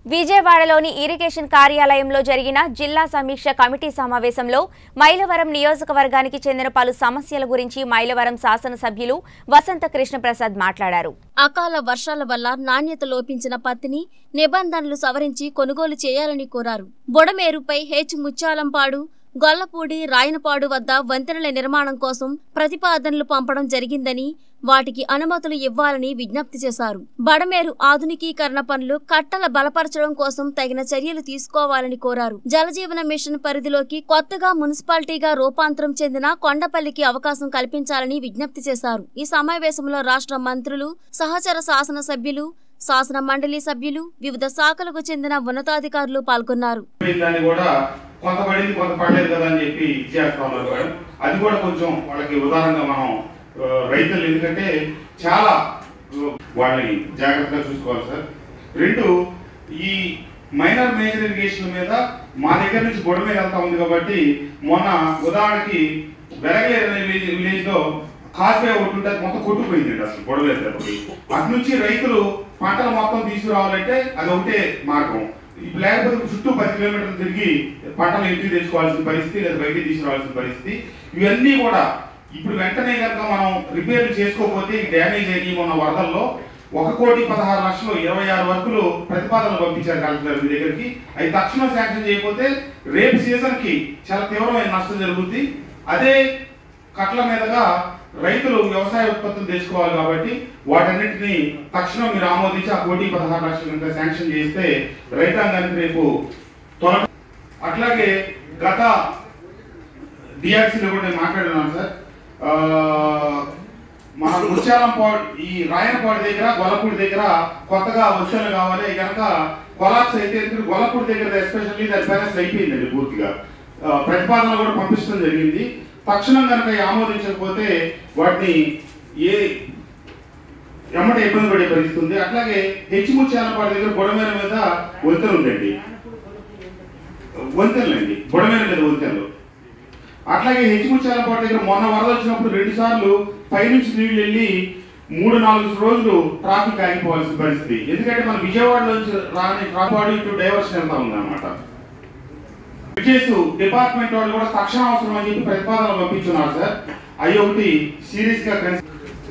విజయవాడలోని ఇరిగేషన్ కార్యాలయంలో జరిగిన జిల్లా సమీక్ష కమిటీ సమావేశంలో మైలవరం నియోజకవర్గానికి చెందిన పలు సమస్యల గురించి మైలవరం శాసనసభ్యులు వసంత కృష్ణప్రసాద్ మాట్లాడారు అకాల వర్షాల వల్ల నాణ్యత లోపించిన పత్తిని నిబంధనలు సవరించి కొనుగోలు చేయాలని కోరారు బొడమేరుపై హెచ్ ముచ్చాలంపాడు గొల్లపూడి రాయనపాడు వద్ద వంతెనల నిర్మాణం కోసం ప్రతిపాదనలు పంపడం జరిగిందని వాటికి అనుమతులు ఇవ్వాలని విజ్ఞప్తి చేశారు బడమేరు ఆధునికీకరణ పనులు కట్టల బలపరచడం కోసం తగిన చర్యలు తీసుకోవాలని కోరారు జలజీవన మిషన్ పరిధిలోకి కొత్తగా మున్సిపాలిటీగా రూపాంతరం చెందిన కొండపల్లికి అవకాశం కల్పించాలని విజ్ఞప్తి చేశారు ఈ సమావేశంలో రాష్ట్ర మంత్రులు సహచర శాసన సభ్యులు శాసన మండలి సభ్యులు వివిధ శాఖలకు చెందిన ఉన్నతాధికారులు పాల్గొన్నారు దాన్ని కూడా కొంత పడింది కొంత పడలేదు కదా అని చెప్పి ఇచ్చేస్తా ఉన్నారు మేడం అది కూడా కొంచెం వాళ్ళకి ఉదాహరణగా మనం ఆ, రైతులు ఎందుకంటే చాలా ఆ, వాళ్ళని జాగ్రత్తగా చూసుకోవాలి సార్ రెండు ఈ మైనర్ మేజర్ ఇరిగేషన్ మీద మా దగ్గర నుంచి గొడవ మీద వెళ్తా ఉంది కాబట్టి మొన్న ఉదాహరణకి వెరగలేరు అనే విలేజ్ విలేజ్ లో కాస్వే ఒకటి ఉంటే అది మొత్తం కొట్టుకుపోయింది అసలు గొడవ దెబ్బకి అటు నుంచి రైతులు పంటలు మొత్తం తీసుకురావాలంటే అది ఒకటే మార్గం ఇప్పుడు లేకపోతే చుట్టూ పది కిలోమీటర్లు తిరిగి పంటలు ఇంటికి తెచ్చుకోవాల్సిన పరిస్థితి లేదా బయటికి తీసుకురావాల్సిన పరిస్థితి ఇవన్నీ కూడా ఇప్పుడు వెంటనే కనుక మనం రిపేర్లు చేసుకోకపోతే ఈ డ్యామేజ్ అయ్యి ఉన్న వరదల్లో ఒక కోటి పదహారు లక్షలు ఇరవై ఆరు వర్కులు ప్రతిపాదనలు పంపించారు కలెక్టర్ మీ దగ్గరికి అవి తక్షణం శాంక్షన్ చేయకపోతే రేపు సీజన్ కి చాలా తీవ్రమైన నష్టం జరుగుతుంది అదే కట్ల మీదుగా రైతులు వ్యవసాయ ఉత్పత్తులు తెచ్చుకోవాలి కాబట్టి వాటన్నిటిని తక్షణం మీరు ఆమోదించి ఆ కోటి పదహారు లక్షలు కనుక శాంక్షన్ చేస్తే రైతాంగానికి రేపు త్వర అట్లాగే గత డిఆర్సీలో కూడా నేను మాట్లాడున్నాను సార్ ఆ, మన ముత్యాలంపాడు ఈ రాయనపాడు దగ్గర గొల్లపూడి దగ్గర కొత్తగా వర్షాలు కావాలి కనుక కొలాప్స్ అయితే ఎందుకంటే గొల్లపూడి దగ్గర ఎస్పెషల్లీ దాని బ్యాలెన్స్ అయిపోయిందండి పూర్తిగా ఆ, ప్రతిపాదనలు కూడా పంపించడం జరిగింది తక్షణం కనుక ఈ ఆమోదించకపోతే వాటిని ఏ ఎమ్మట ఇబ్బంది పడే పరిస్థితి ఉంది అట్లాగే హెచ్చిముత్యాలపాడు దగ్గర బుడమేర మీద వంతెన ఉందండి వంతెనలండి బుడమేర మీద వంతెనలు అట్లాగే హెచ్చిముత్యాలపాడు దగ్గర మొన్న వరద వచ్చినప్పుడు రెండు సార్లు పైనుంచి నీళ్లు వెళ్ళి మూడు నాలుగు రోజులు ట్రాఫిక్ ఆగిపోవాల్సిన పరిస్థితి ఎందుకంటే మన విజయవాడ నుంచి రాని ట్రాపాడు ఇటు డైవర్షన్ వెళ్తా ఉందన్నమాట బ్రిడ్జెస్ డిపార్ట్మెంట్ వాళ్ళు కూడా తక్షణ అవసరం అని చెప్పి ప్రతిపాదనలు పంపించున్నారు సార్ అవి ఒకటి సీరియస్ గా కన్సి-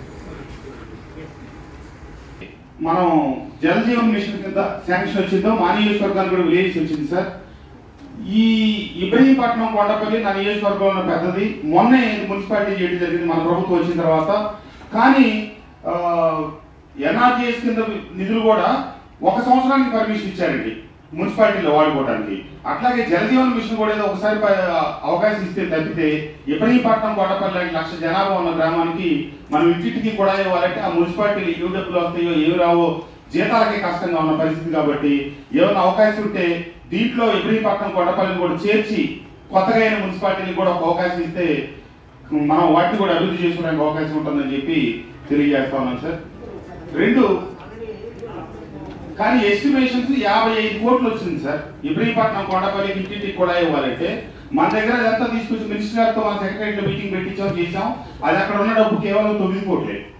మనం జల్ జీవన్ మిషన్ కింద శాంక్షన్ వచ్చిందో మా నియోజకవర్గానికి కూడా విలేజ్ వచ్చింది సార్ ఈ ఇబ్రహీంపట్నం కొండపల్లి నా నియోజకవర్గంలో పెద్దది మొన్నే మున్సిపాలిటీ చేయడం జరిగింది మన ప్రభుత్వం వచ్చిన తర్వాత కానీ ఎన్ఆర్జీఎస్ కింద నిధులు కూడా ఒక సంవత్సరానికి పర్మిషన్ ఇచ్చారండి మున్సిపాలిటీలో వాడుకోవడానికి అట్లాగే జలజీవన్ మిషన్ కూడా ఏదో ఒకసారి ప- అవకాశం ఇస్తే తప్పితే ఇబ్రహీంపట్నం కొండపల్లి లాంటి లక్ష జనాభా ఉన్న గ్రామానికి మనం ఇంటింటికి కూడా ఇవ్వాలంటే ఆ మున్సిపాలిటీలు ఏ డబ్బులు వస్తాయో ఏవి రావో జీతాలకే కష్టంగా ఉన్న పరిస్థితి కాబట్టి ఏమైనా అవకాశం ఉంటే దీంట్లో ఇబ్రహీంపట్నం కొండపల్లిని కూడా చేర్చి కొత్తగా అయిన మున్సిపాలిటీలకు కూడా ఒక అవకాశం ఇస్తే మనం వాటిని కూడా అభివృద్ధి చేసుకోవడానికి అవకాశం ఉంటుందని చెప్పి తెలియజేస్తా ఉన్నాం సార్ రెండు కానీ ఎస్టిమేషన్స్ యాభై ఐదు కోట్లు వచ్చింది సార్ ఇబ్రహీంపట్నం కొండపల్లి ఇంటింటికి కూడా ఇవ్వాలంటే మన దగ్గర అదంతా తీసుకొచ్చి మినిస్టర్ గారితో మన సెక్రటరీ మీటింగ్ పెట్టించాం చేసాం అది అక్కడ ఉన్న డబ్బు కేవలం తొమ్మిది కోట్లే